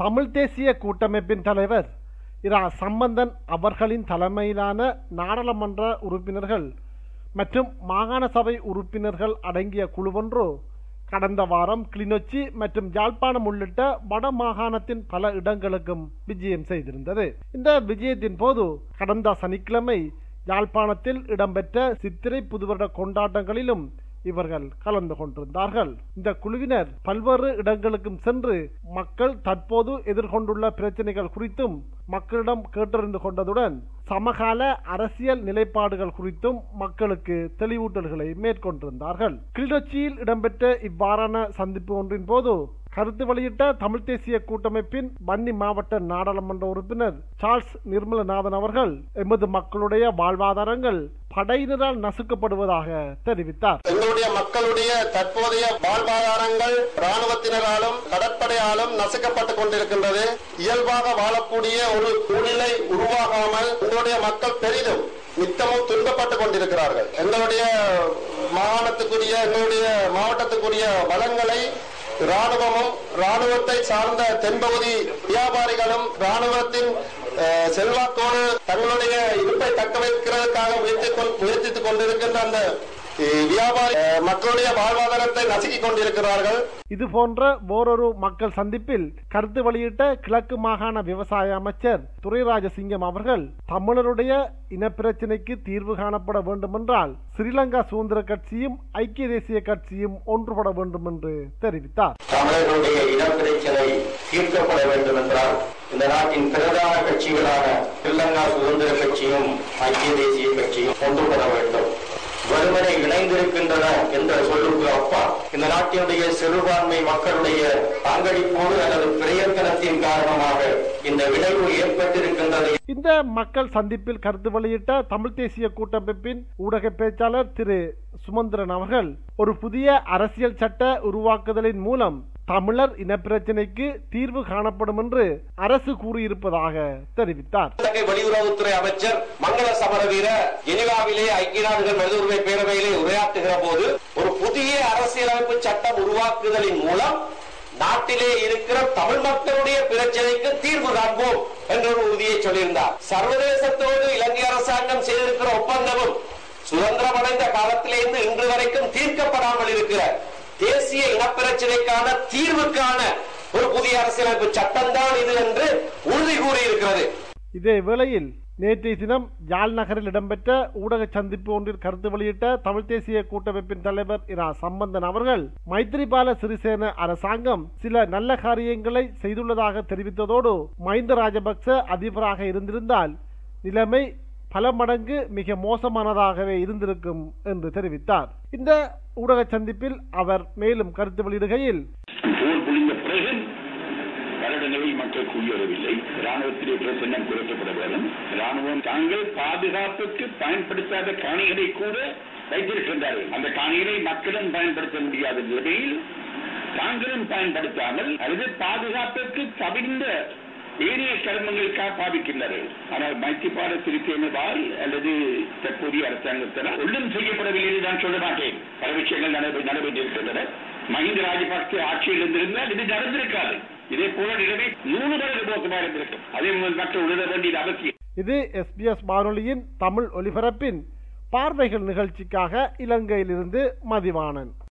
தமிழ் தேசிய கூட்டமைப்பின் தலைவர் இரா சம்பந்தன் அவர்களின் தலைமையிலான நாடாளுமன்ற உறுப்பினர்கள் மற்றும் மாகாண சபை உறுப்பினர்கள் அடங்கிய குழுவொன்று கடந்த வாரம் கிளிநொச்சி மற்றும் யாழ்ப்பாணம் உள்ளிட்ட வட மாகாணத்தின் பல இடங்களுக்கும் விஜயம் செய்திருந்தது இந்த விஜயத்தின் போது கடந்த சனிக்கிழமை யாழ்ப்பாணத்தில் இடம்பெற்ற சித்திரை புதுவருட கொண்டாட்டங்களிலும் இவர்கள் கலந்து கொண்டிருந்தார்கள் இந்த குழுவினர் பல்வேறு இடங்களுக்கும் சென்று மக்கள் தற்போது எதிர்கொண்டுள்ள பிரச்சனைகள் குறித்தும் மக்களிடம் கேட்டறிந்து கொண்டதுடன் சமகால அரசியல் நிலைப்பாடுகள் குறித்தும் மக்களுக்கு தெளிவூட்டல்களை மேற்கொண்டிருந்தார்கள் கிளிநொச்சியில் இடம்பெற்ற இவ்வாறான சந்திப்பு ஒன்றின் போது கருத்து வெளியிட்ட தமிழ் தேசிய கூட்டமைப்பின் வன்னி மாவட்ட நாடாளுமன்ற உறுப்பினர் சார்ல்ஸ் நிர்மலநாதன் அவர்கள் எமது மக்களுடைய வாழ்வாதாரங்கள் படையினரால் நசுக்கப்படுவதாக தெரிவித்தார் எங்களுடைய மக்களுடைய தற்போதைய வாழ்வாதாரங்கள் ராணுவத்தினராலும் கடற்படையாலும் நசுக்கப்பட்டுக் கொண்டிருக்கின்றது இயல்பாக வாழக்கூடிய ஒரு சூழ்நிலை உருவாகாமல் எங்களுடைய மக்கள் பெரிதும் நித்தமும் துன்பப்பட்டுக் கொண்டிருக்கிறார்கள் எங்களுடைய மாகாணத்துக்குரிய எங்களுடைய மாவட்டத்துக்குரிய வளங்களை ராணுவமும் ராணுவத்தை சார்ந்த தென்பகுதி வியாபாரிகளும் ராணுவத்தின் அஹ், செல்வாக்கோடு தங்களுடைய இருப்பை தக்க வைக்கிறதுக்காக முயற்சித்துக் கொண்- முயற்சித்துக் கொண்டிருக்கின்ற அந்த அஹ், வியாபாரி அஹ், மக்களுடைய வாழ்வாதாரத்தை நசுக்கிக் கொண்டிருக்கிறார்கள் இது போன்ற வேறொரு மக்கள் சந்திப்பில் கருத்து வெளியிட்ட கிழக்கு மாகாண விவசாய அமைச்சர் துரைராஜசிங்கம் அவர்கள் தமிழருடைய இனப்பிரச்சினைக்கு தீர்வு காணப்பட வேண்டுமென்றால் ஸ்ரீலங்கா சுதந்திர கட்சியும் ஐக்கிய தேசிய கட்சியும் ஒன்றுபட வேண்டும் என்று தெரிவித்தார் தமிழர்களுடைய இனப்பிரச்சனை தீர்க்கப்பட வேண்டும் என்றால் இந்த நாட்டின் பிரதான கட்சிகளான ஸ்ரீலங்கா சுதந்திர கட்சியும் ஐக்கிய தேசிய கட்சியும் ஒன்றுபட வேண்டும் வெறுமனை இணைந்திருக்கின்றன என்ற சொல்லுக்கு அப்பா இந்த நாட்டினுடைய சிறுபான்மை மக்களுடைய பங்களிப்போடு அல்லது பிரயத்தனத்தின் காரணமாக இந்த விளைவு ஏற்பட்டிருக்கின்றது இந்த மக்கள் சந்திப்பில் கருத்து வெளியிட்ட தமிழ் தேசிய கூட்டமைப்பின் ஊடக பேச்சாளர் திரு சுமந்திரன் அவர்கள் ஒரு புதிய அரசியல் சட்ட உருவாக்குதலின் மூலம் தமிழர் இனப்பிரச்சினைக்கு தீர்வு காணப்படும் என்று அரசு கூறியிருப்பதாக தெரிவித்தார் இலங்கை வெளியுறவுத்துறை அமைச்சர் மங்கள சமரவீர ஜெனிவாவிலே ஐக்கிய நாடுகள் மனித உரிமை பேரவையிலே உரையாற்றுகிற போது ஒரு புதிய அரசியலமைப்பு சட்டம் உருவாக்குதலின் மூலம் நாட்டிலே இருக்கிற தமிழ் மக்களுடைய பிரச்சனைக்கு தீர்வு காண்போம் என்ற ஒரு உறுதியை சொல்லியிருந்தார் சர்வதேசத்தோடு இலங்கை அரசாங்கம் செய்திருக்கிற ஒப்பந்தமும் சுதந்திரம் அடைந்த காலத்திலிருந்து இன்று வரைக்கும் தீர்க்கப்படாமல் இருக்கிற தேசிய இனப்பிரச்சனைக்கான தீர்வுக்கான ஒரு புதிய அரசியலமைப்பு சட்டம்தான் இது என்று உறுதி கூறியிருக்கிறது இதே வேளையில் நேற்றைய தினம் யாழ் நகரில் இடம்பெற்ற ஊடக சந்திப்பு ஒன்றில் கருத்து வெளியிட்ட தமிழ் தேசிய கூட்டமைப்பின் தலைவர் இரா சம்பந்தன் அவர்கள் மைத்ரிபால சிறிசேன அரசாங்கம் சில நல்ல காரியங்களை செய்துள்ளதாக தெரிவித்ததோடு மஹிந்த ராஜபக்ச அதிபராக இருந்திருந்தால் நிலைமை பல மடங்கு மிக மோசமானதாகவே இருந்திருக்கும் என்று தெரிவித்தார் இந்த ஊடக சந்திப்பில் அவர் மேலும் கருத்து வெளியிடுகையில் போர் புரிந்த பிறகு வருடங்களில் மக்கள் குடியேறவில்லை ராணுவத்திலே பிரசன்னம் குறைக்கப்பட வேண்டும் ராணுவம் தாங்கள் பாதுகாப்புக்கு பயன்படுத்தாத காணிகளை கூட வைத்திருக்கின்றார்கள் அந்த காணிகளை மக்களும் பயன்படுத்த முடியாத நிலையில் தாங்களும் பயன்படுத்தாமல் அல்லது பாதுகாப்புக்கு தவிர்ந்த ஏனைய கர்மங்களுக்காக பாவிக்கின்றார்கள் ஆனால் மைத்திரிபால சிறிசேனவால் அல்லது தற்போதைய அரசாங்கத்தினால் ஒன்றும் செய்யப்படவில்லை என்று நான் சொல்ல மாட்டேன் பல விஷயங்கள் நடைபெ- நடைபெற்றிருக்கின்றன மஹிந்த ராஜபக்சே ஆட்சியில் இருந்திருந்தால் இது நடந்திருக்காது இதே போல நிலைமை நூறு மடங்கு மோசமாக இருந்திருக்கும் அதே முதல் மக்கள் உணர வேண்டியது அவசியம் இது எஸ்பிஎஸ் வானொலியின் தமிழ் ஒலிபரப்பின் பார்வைகள் நிகழ்ச்சிக்காக இலங்கையிலிருந்து மதிவாணன்